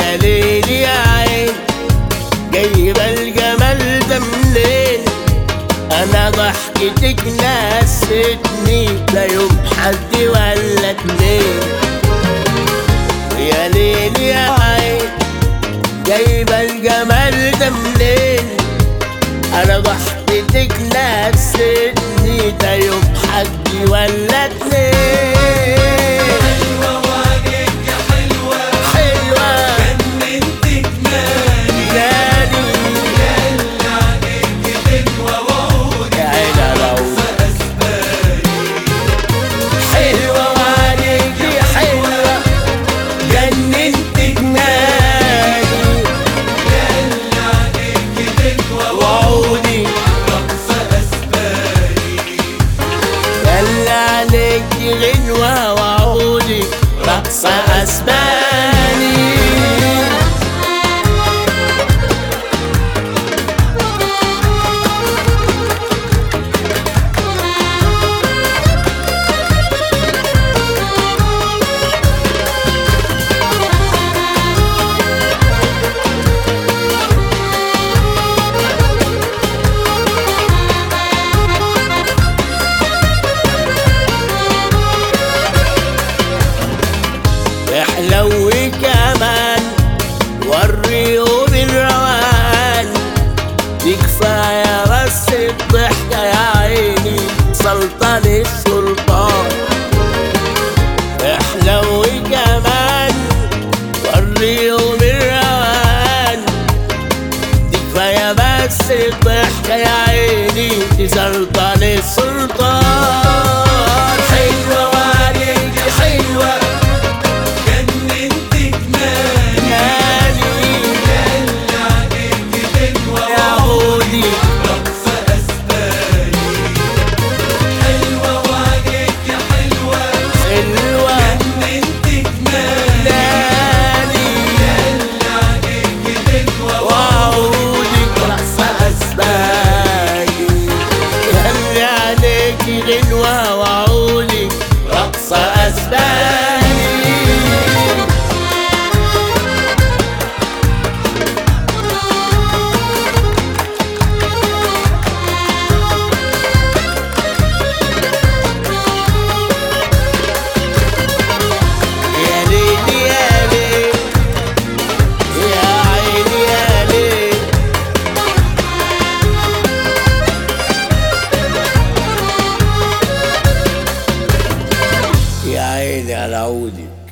يا ليل يا عين جايبة الجمال ده منين انا ضحكتك نستني لا يوم حد ولا اتنين يا ليل يا عين جايبة الجمال ده منين انا ضحكتك نستني لا يوم حد ولا اتنين حلوة وعليك يا حلوة حلوة جننتك مالي نادي اللي عليك حلوة وعودك يا عين على عود أسباني حلوة وعليكي حلوة جننتك نادي اللي عليك حلوة وعودي رقص أسباني يلا عليكي غنوة وعودي رقصة أسباني احلوي كمان وريهم الروان دي كفاية بس الضحكة يا عيني سلطان السلطان احلوي كمان وريهم الروان دي كفاية بس الضحكة يا عيني دي سلطان السلطان حلوة وعليك حلوة جننتك مالي نادي اللي عليك حلوة يا عودي رقص أسباني حلوة وعليك يا حلوة حلوة جننتك مالي نادي اللي عليك حلوة وعودي رقصة أسباني يهلي عليكي غنوة وعودي رقصة أسباني يا ليل يا ليل يا عيني يا ليل يا عيني على عودي